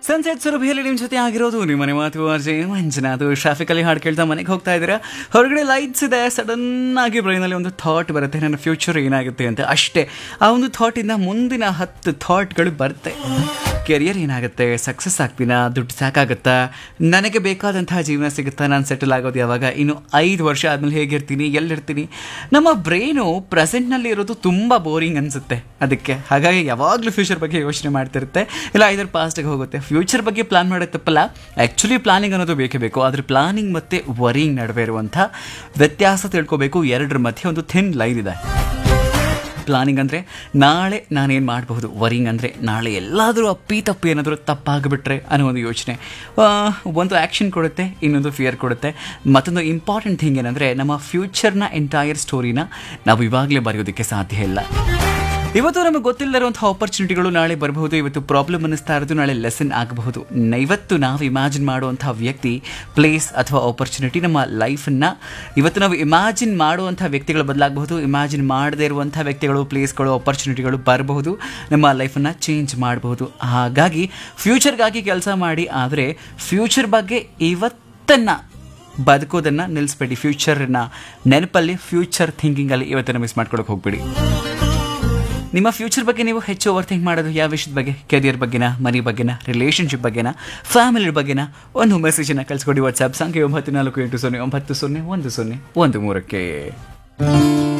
sunset ಸುರಭಿಯಲ್ಲಿ ನಿಮ್ಮ ಜೊತೆ ಆಗಿರೋದು ನಿಮ್ಮ ಮನೆ ಮಾತು ಅರ್ಜೆ ಮಂಜುನಾಥ್ ಟ್ರಾಫಿಕಲ್ಲಿ ಹಾಡು ಕೇಳ್ತಾ ಮನೆಗೆ ಹೋಗ್ತಾ ಇದ್ದೀರಾ ಹೊರಗಡೆ ಲೈಟ್ಸ್ ಇದೆ ಸಡನ್ ಆಗಿ ಬ್ರೈನಲ್ಲಿ ಒಂದು ಥಾಟ್ ಬರುತ್ತೆ ನನ್ನ ಫ್ಯೂಚರ್ ಏನಾಗುತ್ತೆ ಅಂತ ಅಷ್ಟೇ ಆ ಒಂದು ಥಾಟಿಂದ ಮುಂದಿನ ಹತ್ತು ಥಾಟ್ಗಳು ಬರುತ್ತೆ ಕೆರಿಯರ್ ಏನಾಗುತ್ತೆ ಸಕ್ಸಸ್ ಆಗ್ತೀನಾ ದುಡ್ಡು ಸಾಕಾಗುತ್ತಾ ನನಗೆ ಬೇಕಾದಂತಹ ಜೀವನ ಸಿಗುತ್ತಾ ನಾನು ಸೆಟಲ್ ಆಗೋದು ಯಾವಾಗ ಇನ್ನು ಐದು ವರ್ಷ ಆದಮೇಲೆ ಹೇಗಿರ್ತೀನಿ ಎಲ್ಲಿರ್ತೀನಿ ನಮ್ಮ ಬ್ರೈನು ಪ್ರೆಸೆಂಟ್ನಲ್ಲಿ ಇರೋದು ತುಂಬ ಬೋರಿಂಗ್ ಅನಿಸುತ್ತೆ ಅದಕ್ಕೆ ಹಾಗಾಗಿ ಯಾವಾಗಲೂ ಫ್ಯೂಚರ್ ಬಗ್ಗೆ ಯೋಚನೆ ಮಾಡ್ತಿರುತ್ತೆ ಇಲ್ಲ ಐದರ ಪಾಸ್ಟಿಗೆ ಹೋಗುತ್ತೆ ಫ್ಯೂಚರ್ ಬಗ್ಗೆ ಪ್ಲಾನ್ ಮಾಡೋದು ತಪ್ಪಲ್ಲ ಆ್ಯಕ್ಚುಲಿ ಪ್ಲಾನಿಂಗ್ ಅನ್ನೋದು ಬೇಕೇ ಬೇಕು ಆದರೆ ಪ್ಲಾನಿಂಗ್ ಮತ್ತು ವರಿಂಗ್ ನಡುವೆ ಇರುವಂಥ ವ್ಯತ್ಯಾಸ ತಿಳ್ಕೊಬೇಕು ಎರಡರ ಮಧ್ಯೆ ಒಂದು ಥಿನ್ ಲೈನ್ ಇದೆ ಪ್ಲಾನಿಂಗ್ ಅಂದರೆ ನಾಳೆ ನಾನೇನು ಮಾಡಬಹುದು ವರಿಂಗ್ ಅಂದರೆ ನಾಳೆ ಎಲ್ಲಾದರೂ ಅಪ್ಪಿ ತಪ್ಪು ಏನಾದರೂ ತಪ್ಪಾಗಿಬಿಟ್ರೆ ಅನ್ನೋ ಒಂದು ಯೋಚನೆ ಆ, ಒಂದು ಆ್ಯಕ್ಷನ್ ಕೊಡುತ್ತೆ ಇನ್ನೊಂದು ಫಿಯರ್ ಕೊಡುತ್ತೆ ಮತ್ತೊಂದು ಇಂಪಾರ್ಟೆಂಟ್ ಥಿಂಗ್ ಏನಂದರೆ ನಮ್ಮ ಫ್ಯೂಚರ್ನ ಎಂಟೈರ್ ಸ್ಟೋರಿನ ನಾವು ಇವಾಗಲೇ ಬರೆಯೋದಕ್ಕೆ ಸಾಧ್ಯ ಇಲ್ಲ ಇವತ್ತು ನಮಗೆ ಗೊತ್ತಿಲ್ಲದಿರುವಂಥ ಆಪರ್ಚುನಿಟಿಗಳು ನಾಳೆ ಬರಬಹುದು ಇವತ್ತು ಪ್ರಾಬ್ಲಮ್ ಅನ್ನಿಸ್ತಾ ಇರೋದು ನಾಳೆ ಲೆಸನ್ ಆಗಬಹುದು ನ- ಇವತ್ತು ನಾವು ಇಮ್ಯಾಜಿನ್ ಮಾಡುವಂಥ ವ್ಯಕ್ತಿ ಪ್ಲೇಸ್ ಅಥವಾ ಆಪರ್ಚುನಿಟಿ ನಮ್ಮ ಲೈಫನ್ನು ಇವತ್ತು ನಾವು ಇಮ್ಯಾಜಿನ್ ಮಾಡುವಂಥ ವ್ಯಕ್ತಿಗಳು ಬದಲಾಗಬಹುದು ಇಮ್ಯಾಜಿನ್ ಮಾಡದೇ ಇರುವಂಥ ವ್ಯಕ್ತಿಗಳು ಪ್ಲೇಸ್ಗಳು ಆಪರ್ಚುನಿಟಿಗಳು ಬರಬಹುದು ನಮ್ಮ ಲೈಫನ್ನು ಚೇಂಜ್ ಮಾಡಬಹುದು ಹಾಗಾಗಿ ಫ್ಯೂಚರ್ಗಾಗಿ ಕೆಲಸ ಮಾಡಿ ಆದರೆ ಫ್ಯೂಚರ್ ಬಗ್ಗೆ ಇವತ್ತನ್ನು ಬದುಕೋದನ್ನು ನಿಲ್ಲಿಸ್ಬೇಡಿ ಫ್ಯೂಚರ್ನ ನೆನಪಲ್ಲಿ ಫ್ಯೂಚರ್ ಥಿಂಕಿಂಗಲ್ಲಿ ಇವತ್ತನ್ನು ಮಿಸ್ ಮಾಡ್ಕೊಳಕ್ಕೆ ಹೋಗ್ಬೇಡಿ ನಿಮ್ಮ ಫ್ಯೂಚರ್ ಬಗ್ಗೆ ನೀವು ಹೆಚ್ಚು ಓವರ್ ಥಿಂಕ್ ಮಾಡೋದು ಯಾವ ವಿಷಯದ ಬಗ್ಗೆ ಕೆರಿಯರ್ ಬಗ್ಗೆನ ಮನಿ ಬಗ್ಗೆನ ರಿಲೇಷನ್ಶಿಪ್ ಬಗ್ಗೆನ ಫ್ಯಾಮಿಲಿ ಬಗ್ಗೆನ ಒಂದು ಮೆಸೇಜನ್ನು ಕಳಿಸ್ಕೊಡಿ ವಾಟ್ಸ್ಆ್ಯಪ್ ಸಂಖ್ಯೆ ಒಂಬತ್ತು ನಾಲ್ಕು ಎಂಟು ಸೊನ್ನೆ ಒಂಬತ್ತು ಸೊನ್ನೆ ಒಂದು ಸೊನ್ನೆ ಒಂದು ಮೂರಕ್ಕೆ